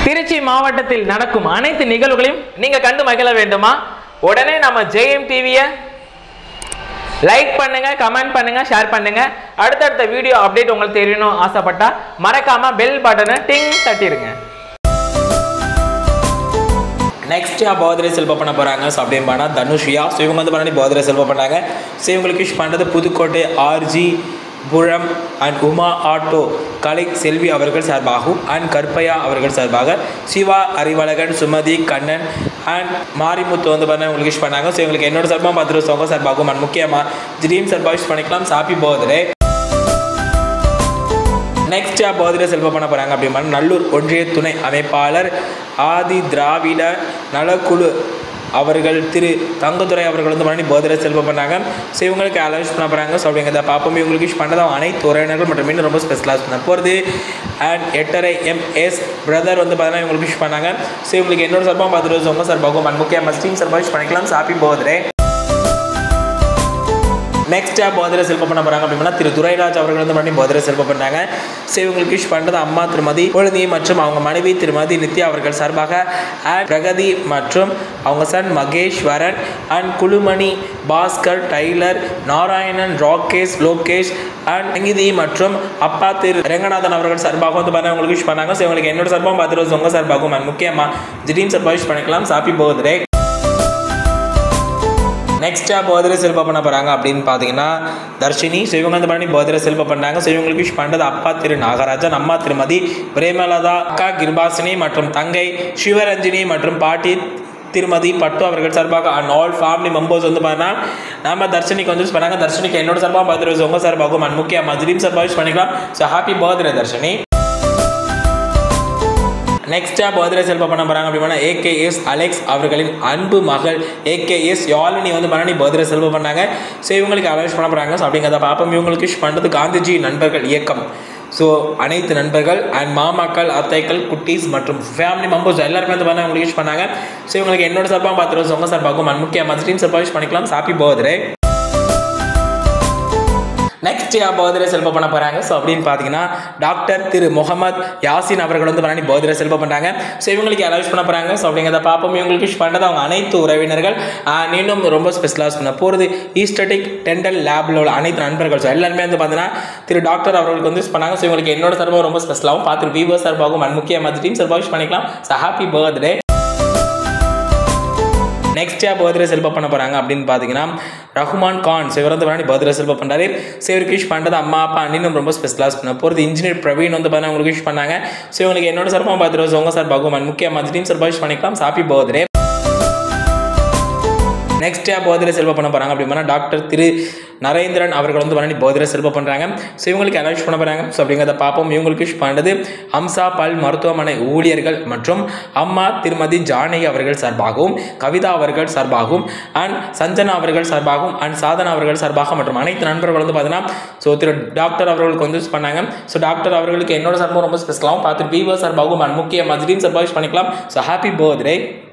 திருச்சி மாவட்டத்தில் நடக்கும் அனைத்து நிகழ்வுகளையும் நீங்க கண்டு மகிழ வேண்டுமா உடனே நம்ம ஜெயம் டிவியை லைக் பண்ணுங்க கமெண்ட் பண்ணுங்க ஷேர் பண்ணுங்க அடுத்தடுத்த வீடியோ அப்டேட் உங்களுக்கு தெரியணும் ஆசைப்பட்டா மறக்காம பெல் பட்டனை டிங் தட்டிடுங்க நெக்ஸ்ட் பர்த்டே செல்வ பண்ண போகிறாங்க ஸோ அப்படின்னு பண்ணா தனுஷியா ஸோ இவங்க வந்து பண்ணி பர்த்டே செல்வ பண்ணாங்க ஸோ இவங்களுக்கு விஷ் பண்ணுறது Pudukkottai R G Puram and Uma auto Kalai Selvi அவர்கள் சார்பாகவும் அண்ட் கற்பையா அவர்கள் சார்பாக சிவா அறிவழகன் சுமதி கண்ணன் அண்ட் மாரிமுத்து வந்து பண்ண உங்களுக்கு விஷ் பண்ணாங்க ஸோ இவங்களுக்கு என்னோட சார்பாக பத்து சோங்க சார்பாகவும் அண்ட் முக்கியமாக ட்ரீம் சார்பாக விஷ் பண்ணிக்கலாம் ஹாப்பி பர்த்டே நெக்ஸ்ட் பர்த்டே செல்வ பண்ண போகிறாங்க அப்படின்னா நல்லூர் ஒன்றிய துணை அமைப்பாளர் ஆதி திராவிட நலக்குழு அவர்கள் திரு தங்கத்துறை அவர்கள் வந்து பண்ணி பர்த்டே செல்வ பண்ணாங்க ஸோ இவங்களுக்கு அலௌன்ஸ் பண்ண போகிறாங்க ஸோ அப்படிங்கிறத பார்ப்போம் இவங்களுக்கு விஷ் பண்ணது அவங்க அனைத்து உறவினர்கள் மற்றும் இன்னும் ரொம்ப ஸ்பெஷலாக பண்ண போகிறது அண்ட் எட்டரை எம்எஸ் பிரதர் வந்து பார்த்தீங்கன்னா இவங்களுக்கு விஷ் பண்ணாங்க ஸோ இவங்களுக்கு என்னோட சார்பாக பார்த்துட்டு உங்கள் சார்பாகவும் அண்ட் முக்கிய மஸ்டீம் சார்பாக விஷ் பண்ணிக்கலாம் ஹாப்பி பர்த்டே நெக்ஸ்ட் பர்த்டே செல்வ பண்ண போகிறாங்க அப்படின்னா திரு துரைராஜ் அவர்கள் வந்து பண்ணி பர்த்டே செல்வ பண்ணாங்க ஸோ இவங்களுக்கு விஷ் பண்ணுறது அம்மா திருமதி பொழுதி மற்றும் அவங்க மனைவி திருமதி நித்யா அவர்கள் சார்பாக அண்ட் பிரகதி மற்றும் அவங்க son Maheswaran and Kulumani Bhaskar tailor Narayanan Rakesh Lokesh and Sangeethi மற்றும் அப்பா திரு ரெங்கநாதன் அவர்கள் சார்பாக வந்து பார்த்தா உங்களுக்கு விஷ் பண்ணாங்க ஸோ இவங்களுக்கு என்னோட சார்பாகவும் பார்த்துட்டு உங்கள் சார்பாகவும் and முக்கியமாக திடீர்னு சார்பாக விஷ் பண்ணிக்கலாம் ஹாப்பி பர்த்டே நெக்ஸ்ட்டாக பர்த்டே செல்வ பண்ண போகிறாங்க அப்படின்னு பார்த்தீங்கன்னா தர்ஷினி ஸோ இவங்க வந்து பண்ணி பர்த்டே செல்வ பண்ணாங்க ஸோ இவங்களுக்கு விஷ் பண்ணுறது அப்பா திரு நாகராஜன் அம்மா திருமதி பிரேமலதா அக்கா கிருபாசினி மற்றும் தங்கை சிவரஞ்சினி மற்றும் பாட்டி திருமதி பட்டு அவர்கள் சார்பாக அண்ட் ஆல் ஃபேமிலி மெம்பர்ஸ் வந்து பார்த்தீங்கன்னா நம்ம தர்ஷினிக்கு வந்து யூஸ் பண்ணாங்க தர்ஷினிக்கு என்னோட சார்பாக பர்த்டே உங்கள் சார்பாகவும் அண்ட் முக்கியமாக திடீர் சார்பாக யூஸ் பண்ணிக்கலாம் ஸோ ஹாப்பி பர்த்டே தர்ஷினி நெக்ஸ்ட்டாக பர்த்டே செல்வ பண்ண போகிறாங்க அப்படின்னா ஏகேஎஸ் அலெக்ஸ் அவர்களின் அன்பு மகள் ஏகேஎஸ் யாழினி வந்து பண்ணி பர்த்டே செல்வ பண்ணாங்க ஸோ இவங்களுக்கு அலௌன்ஸ் பண்ண போகிறாங்க ஸோ அப்படிங்கிறத பார்ப்போம் இவங்களுக்கு விஷ் பண்ணுறது காந்திஜி நண்பர்கள் இயக்கம் ஸோ அனைத்து நண்பர்கள் அண்ட் மாமாக்கள் அத்தைகள் குட்டீஸ் மற்றும் ஃபேமிலி மெம்பர்ஸ் எல்லாருமே வந்து பண்ண உங்களுக்கு விஷ் பண்ணாங்க ஸோ இவங்களுக்கு என்னோட சார்பாக பார்த்துருவோம் உங்கள் சார்பாகவும் அண்ட் முக்கியமாக ஸ்ட்ரீம் சார்பாக விஷ் பண்ணிக்கலாம் ஹாப்பி பர்த்டே நெக்ஸ்ட் பர்த்டே செல்வ பண்ண போகிறாங்க ஸோ அப்படின்னு பார்த்தீங்கன்னா டாக்டர் திரு முகமது யாசின் அவர்கள் வந்து பண்ணி பர்த்டே செல்வ பண்ணுறாங்க ஸோ இவங்களுக்கு அலௌன்ஸ் பண்ண போகிறாங்க ஸோ அப்படிங்கிறத பார்ப்போம் இவங்களுக்கு விஷ் பண்ணுறது அவங்க அனைத்து உறவினர்கள் ஆஹ் இன்னும் ரொம்ப ஸ்பெஷலாக பண்ண போகிறது ஈஸ்டட்டிக் டென்டல் லேபில் உள்ள அனைத்து நண்பர்கள் ஸோ எல்லாருமே வந்து பார்த்தீங்கன்னா திரு டாக்டர் அவர்களுக்கு வந்து யூஸ் பண்ணாங்க ஸோ இவங்களுக்கு என்னோட சார்பாக ரொம்ப ஸ்பெஷலாகவும் பார்த்து விவோ சார்பாகவும் அண்ட் முக்கியமாக டீம் சார்பாக விஷ் பண்ணிக்கலாம் ஸோ ஹாப்பி பர்த்டே நெக்ஸ்ட்டாக பர்த்டே செல்வ பண்ண போகிறாங்க அப்படின்னு பார்த்தீங்கன்னா ரஹ்மான் கான் ஸோ இவர் வந்து பண்ணி பர்த்டே செல்வ பண்ணுறாரு ஸோ இவருக்கு விஷ் பண்ணுறது அம்மா அப்பா அண்ணினும் ரொம்ப ஸ்பெஷலாக பண்ண போகிறது இன்ஜினியர் பிரவீன் வந்து பார்த்தீங்கன்னா உங்களுக்கு விஷ் பண்ணாங்க ஸோ இவங்களுக்கு என்னோட சார்பாக பார்த்துட்டு உங்கள் சார்பாகவும் and முக்கியமாக டீம் சார்பாக விஷ் பண்ணிக்கலாம் ஹாப்பி பர்த்டே நெக்ஸ்ட் பர்த்டே செல்வ பண்ண போகிறாங்க அப்படின்னா டாக்டர் திரு நரேந்திரன் அவர்கள் வந்து பண்ணி பர்த்டே செல்வ பண்ணுறாங்க ஸோ இவங்களுக்கு அனௌன்ஸ் பண்ண போகிறாங்க ஸோ அப்படிங்கிறத பார்ப்போம் இவங்களுக்கு விஷ் பண்ணுறது அம்சா பல் மருத்துவமனை ஊழியர்கள் மற்றும் அம்மா திருமதி ஜானகி அவர்கள் சார்பாகவும் கவிதா அவர்கள் சார்பாகவும் அண்ட் சஞ்சனா அவர்கள் சார்பாகவும் அண்ட் சாதனா அவர்கள் சார்பாக மற்றும் அனைத்து நண்பர்கள் வந்து பார்த்தீங்கன்னா ஸோ திரு டாக்டர் அவர்களுக்கு வந்து யூஸ் பண்ணாங்க ஸோ டாக்டர் அவர்களுக்கு என்னோட சார்பாகவும் ரொம்ப ஸ்பெஷலாகவும் பார்த்து விவோ சார்பாகவும் அண்ட் முக்கிய மதுரையும் சார்பாக யூஸ் பண்ணிக்கலாம் ஸோ ஹாப்பி பர்த்டே